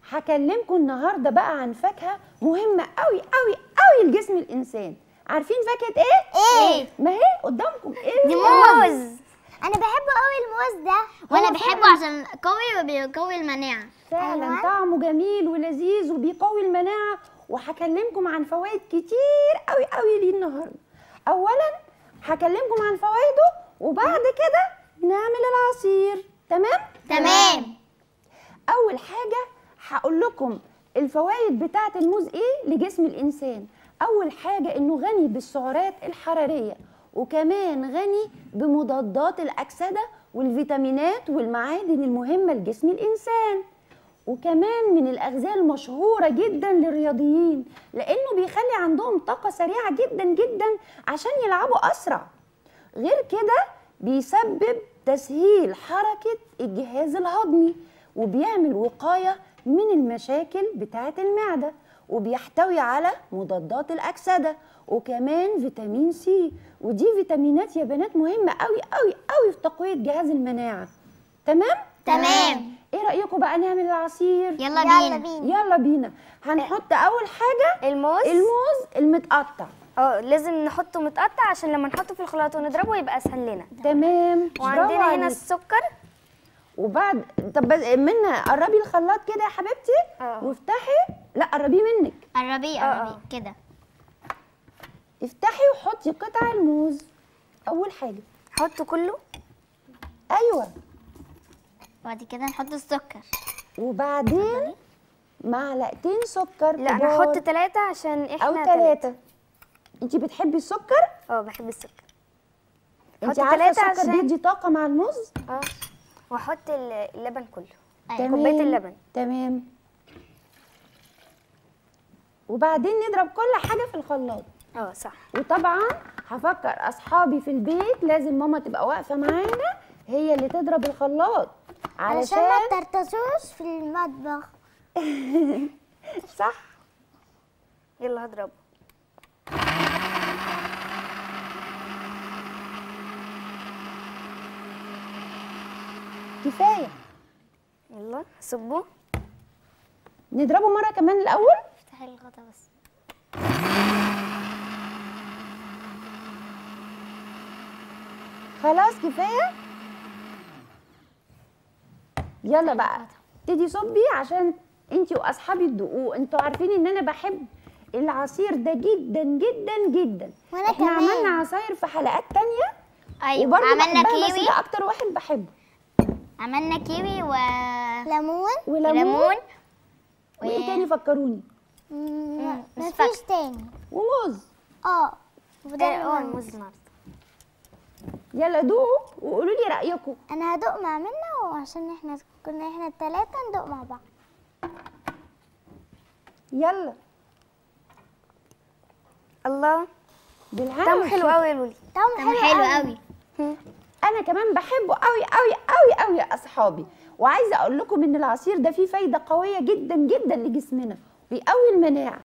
هكلمكم النهارده بقى عن فاكهه مهمه قوي قوي قوي لجسم الانسان عارفين فاكهه ايه ايه ما هي قدامكم ايه دي الموز. موز انا بحبه قوي الموز ده وانا هو بحبه فعلاً. عشان قوي وبيقوي المناعه فعلا أيوة. طعمه جميل ولذيذ وبيقوي المناعه وهكلمكم عن فوائد كتير قوي قوي ليه النهارده اولا هكلمكم عن فوائده وبعد كده نعمل العصير تمام تمام اول حاجه هقول لكم الفوائد بتاعه الموز ايه لجسم الانسان اول حاجه انه غني بالسعرات الحراريه وكمان غني بمضادات الاكسده والفيتامينات والمعادن المهمه لجسم الانسان وكمان من الاغذيه المشهوره جدا للرياضيين لانه بيخلي عندهم طاقه سريعه جدا جدا عشان يلعبوا اسرع غير كده بيسبب تسهيل حركة الجهاز الهضمي وبيعمل وقاية من المشاكل بتاعة المعدة وبيحتوي على مضادات الأكسدة وكمان فيتامين سي ودي فيتامينات يا بنات مهمة قوي قوي قوي في تقوية جهاز المناعة تمام؟ تمام. ايه رأيكم بقى نعمل العصير؟ يلا يلا بينا بينا يلا بينا هنحط أول حاجة الموز الموز المتقطع اه لازم نحطه متقطع عشان لما نحطه في الخلاط ونضربه يبقى اسهل لنا تمام برافو وعندنا هنا عليك. السكر وبعد طب بس- منى قربي الخلاط كده يا حبيبتي اه. وافتحي لا قربيه منك قربي اه. قربي كده افتحي وحطي قطع الموز اول حاجه حطه كله ايوه وبعد كده نحط السكر وبعدين معلقتين سكر لا انا كبار هحط ثلاثة عشان احنا او تلاتة. ثلاثه انت بتحبي السكر اه بحب السكر انت حطي عارفه تلاتة السكر عشان- بيدي طاقه مع الموز اه واحط ال- اللبن كله أيوة. كوباية اللبن. تمام وبعدين نضرب كل حاجه في الخلاط اه صح وطبعا هفكر اصحابي في البيت لازم ماما تبقى واقفه معانا هي اللي تضرب الخلاط علشان علشان ما ترتصوش في المطبخ صح يلا هضربه كفايه يلا صبه نضربه مره كمان الاول افتحي الغطا بس خلاص كفايه يلا بقى ابتدي صبي عشان انتي واصحابي تدوقوه انتوا عارفين ان انا بحب العصير ده جدا جدا جدا وأنا احنا كمان. عملنا عصاير في حلقات تانية ايوه وبرضه عملنا بحبها بس كيوي ده اكتر واحد بحبه عملنا كيوي و ليمون وليمون ليمون وايه و- تاني فكروني مم، مش مفيش تاني وموز اه وده اه الليمون. الموز النهارده يلا دوقوا وقولوا لي رايكم انا هدوق مع منى وعشان احنا كنا احنا التلاتة ندوق مع بعض يلا الله بالهنا طعمه حلو والشفا. قوي يا لولي طعمه طعمه حلو قوي انا كمان بحبه قوي قوي قوي قوي يا اصحابي وعايزه اقول لكم ان العصير ده فيه فايده قويه جدا جدا لجسمنا بيقوي المناعه